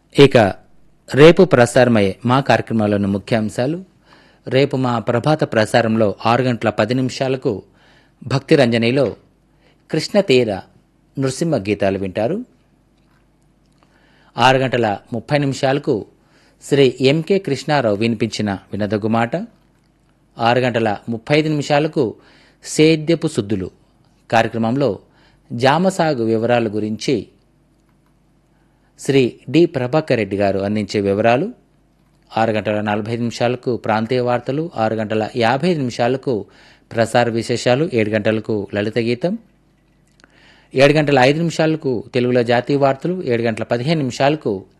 ఇక రేపు ప్రసారమయ్యే మా కార్యక్రమాల్లోని ముఖ్యాంశాలు రేపు మా ప్రభాత ప్రసారంలో ఆరు గంటల పది నిమిషాలకు భక్తి రంజనిలో కృష్ణ తీర నృసింహ గీతాలు వింటారు ఆరు గంటల ముప్పై నిమిషాలకు శ్రీ ఎంకే కృష్ణారావు వినిపించిన వినదగు మాట ఆరు గంటల ముప్పై ఐదు నిమిషాలకు సేద్యపు సుద్దులు కార్యక్రమంలో జామ సాగు వివరాల గురించి శ్రీ డి ప్రభాకర్ రెడ్డి గారు అందించే వివరాలు ఆరు గంటల నలభై ఐదు నిమిషాలకు ప్రాంతీయ వార్తలు ఆరు గంటల యాభై ఐదు నిమిషాలకు ప్రసార విశేషాలు ఏడు గంటలకు లలిత గీతం ఏడు గంటల ఐదు నిమిషాలకు తెలుగులో జాతీయ వార్తలు ఏడు గంటల పదిహేను నిమిషాలకు